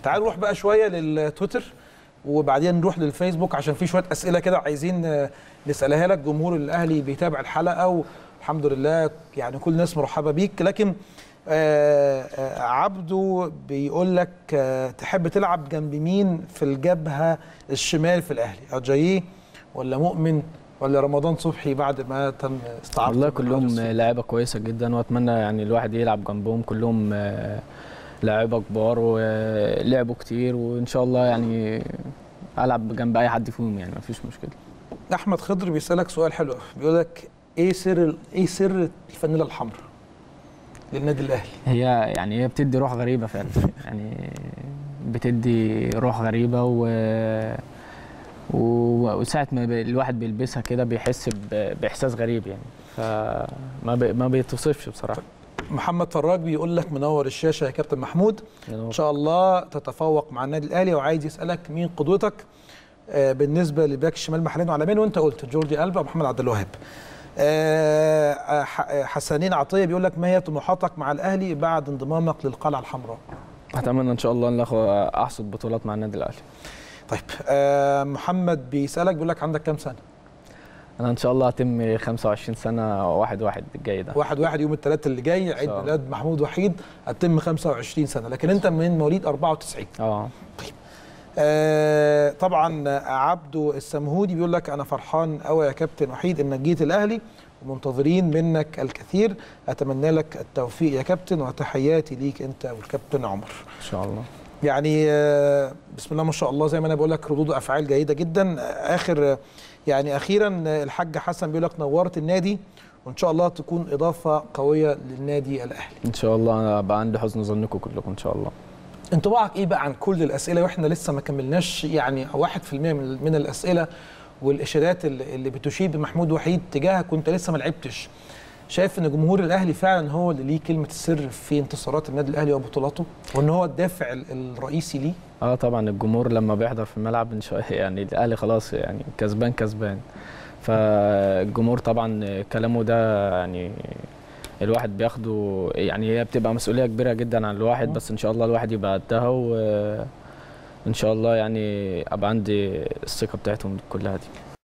تعال نروح بقى شويه للتويتر وبعدين نروح للفيسبوك عشان في شويه اسئله كده عايزين آه، نسالها لك جمهور الاهلي بيتابع الحلقه والحمد لله يعني كل الناس مرحبه بيك لكن آه، آه، عبده بيقول لك آه، تحب تلعب جنب مين في الجبهه الشمال في الاهلي اجاييه ولا مؤمن ولا رمضان صبحي بعد ما تم استعارته والله من كلهم الرجل لعيبه كويسه جدا واتمنى يعني الواحد يلعب جنبهم كلهم آه، لعيبه كبار ولعبوا كتير وان شاء الله يعني العب جنب اي حد فيهم يعني مفيش مشكله احمد خضر بيسالك سؤال حلو قوي بيقول لك ايه سر ايه سر الفانيلا الحمراء للنادي الاهلي هي يعني هي بتدي روح غريبه فعلا يعني بتدي روح غريبه و و- وساعة ما بي- الواحد بيلبسها كده بيحس ب- بإحساس غريب يعني فما بي ما بيتوصفش بصراحة محمد فراج بيقول لك منور الشاشه يا كابتن محمود يعني هو ان شاء الله تتفوق مع النادي الاهلي وعايز يسالك مين قدوتك آه، بالنسبه لباك الشمال محليا وعالميا وانت قلت جوردي البا ومحمد عبد الوهاب آه، آه، ح- آه، حسنين عطيه بيقول لك ما هي طموحاتك مع الاهلي بعد انضمامك للقلعه الحمراء أتمنى إن شاء الله إن آخد أحصد بطولات مع النادي الأهلي طيب آه، محمد بيسالك بيقول لك عندك كام سنه أنا إن شاء الله هتم 25 سنة واحد واحد الجاي ده واحد واحد يوم الثلاث اللي جاي عيد الله. ميلاد محمود وحيد هتتم 25 سنه لكن انت من مواليد 94 اه آه طبعا عبده السمهودي بيقول لك انا فرحان قوي يا كابتن وحيد انك جيت الاهلي ومنتظرين منك الكثير اتمنى لك التوفيق يا كابتن وتحياتي ليك انت والكابتن عمر إن شاء الله يعني آه، بسم الله ما شاء الله زي ما انا بقول لك ردود افعال جيده جدا آه، اخر آه، يعني اخيرا آه، الحاج حسن بيقول لك نورت النادي وان شاء الله تكون اضافه قويه للنادي الاهلي إن شاء الله أنا أبقى عندي حسن ظنكم كلكم إن شاء الله انطباعك ايه بقى عن كل الاسئله واحنا لسه ما كملناش يعني 1% من من الاسئله والاشارات اللي اللي بتشير بمحمود وحيد تجاهك وانت لسه ما لعبتش شايف ان جمهور الاهلي فعلا هو اللي ليه كلمه السر في انتصارات النادي الاهلي وبطولاته وان هو الدافع ال- الرئيسي ليه اه طبعا الجمهور لما بيحضر في الملعب إن شاء يعني الاهلي خلاص يعني كسبان كسبان فالجمهور طبعا كلامه ده يعني الواحد بياخده يعني هي بتبقى مسؤوليه كبيره جدا عن الواحد بس ان شاء الله الواحد يبقى قدها وان شاء الله يعني ابقى عندي الثقه بتاعتهم كلها دي